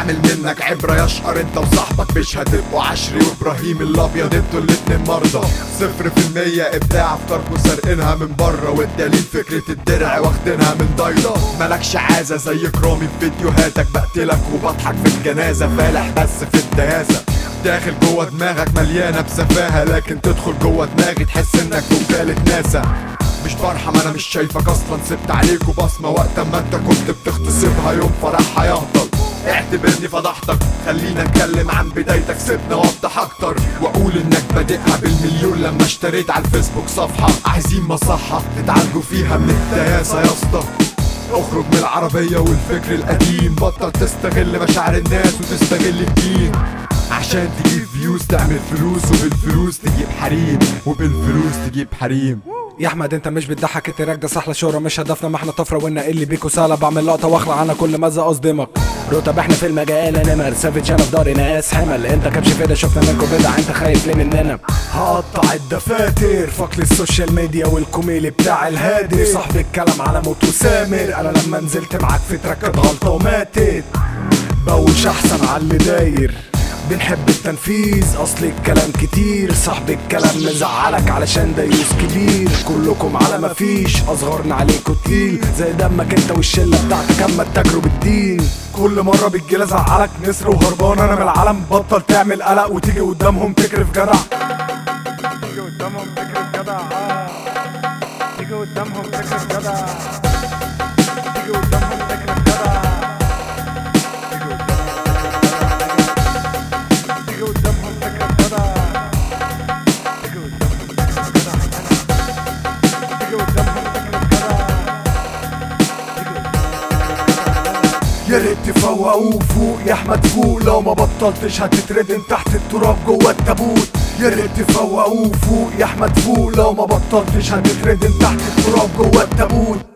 اعمل منك عبرة يشقر انت وصاحبك مش هتبقوا عشري وابراهيم الابيض انتوا الاتنين مرضى صفر في المية ابداع افكاركوا سارقينها من بره والدليل فكرة الدرع واخدينها من ضيلة مالكش عازة زي كرامي في فيديوهاتك بقتلك وبضحك في الجنازة فالح بس في الدهازة داخل جوه دماغك مليانة بسفاهة لكن تدخل جوه دماغي تحس انك في وكالة ناسا مش برحم انا مش شايفك اصلا سبت عليكوا بصمة وقت ما انت كنت بتغتصبها يوم فرحها يهطل اعتبرني فضحتك خلينا اتكلم عن بدايتك سيبنا اوضح اكتر واقول انك بادئها بالمليون لما اشتريت على الفيسبوك صفحة عايزين مصحة تتعالجوا فيها من التياسة يا اسطى اخرج من العربية والفكر القديم بطل تستغل مشاعر الناس وتستغل الدين عشان تجيب فيوز تعمل فلوس وبالفلوس تجيب حريم وبالفلوس تجيب حريم يا احمد انت مش بتضحك التراك ده سحله شهره مش هدفنا ما احنا طفره وإنا اللي بيكو سهله بعمل لقطه واخلع عنها كل ما ازق اصدمك رتب احنا في المجال نمر سافيتش انا في داري ناس حمل انت كبش فدا شفنا منكم بدع انت خايف ليه مننا هقطع الدفاتر فاك السوشيال ميديا والكوميلي بتاع الهادي صاحب الكلام على موت وسامر انا لما نزلت معاك في تراك كانت غلطه وماتت بوش احسن على اللي داير بنحب التنفيذ اصل الكلام كتير صاحب الكلام مزعلك علشان دايوس كبير كلكم على مفيش اصغرنا عليكوا تقيل زي دمك انت والشله بتاعتك اما التجرب بالدين كل مره بتجي ازعلك نسر وهربان انا من العالم بطل تعمل قلق وتيجي قدامهم تكرف جدع تيجي قدامهم تكرف جدع آه. تيجي قدامهم تكرف جدع تيجي قدامهم تكرف جدع تيجي قدامهم تكرف جدع تيجي قدامهم تكرف جدع تيجي قدامهم تكرف جدع يا ريت تفوقوه فوق يا احمد فوق لو ما بطلتش هتتردم تحت التراب جوه التابوت يا ريت تفوقوه فوق يا احمد فوق لو ما بطلتش هتتردم تحت التراب جوه التابوت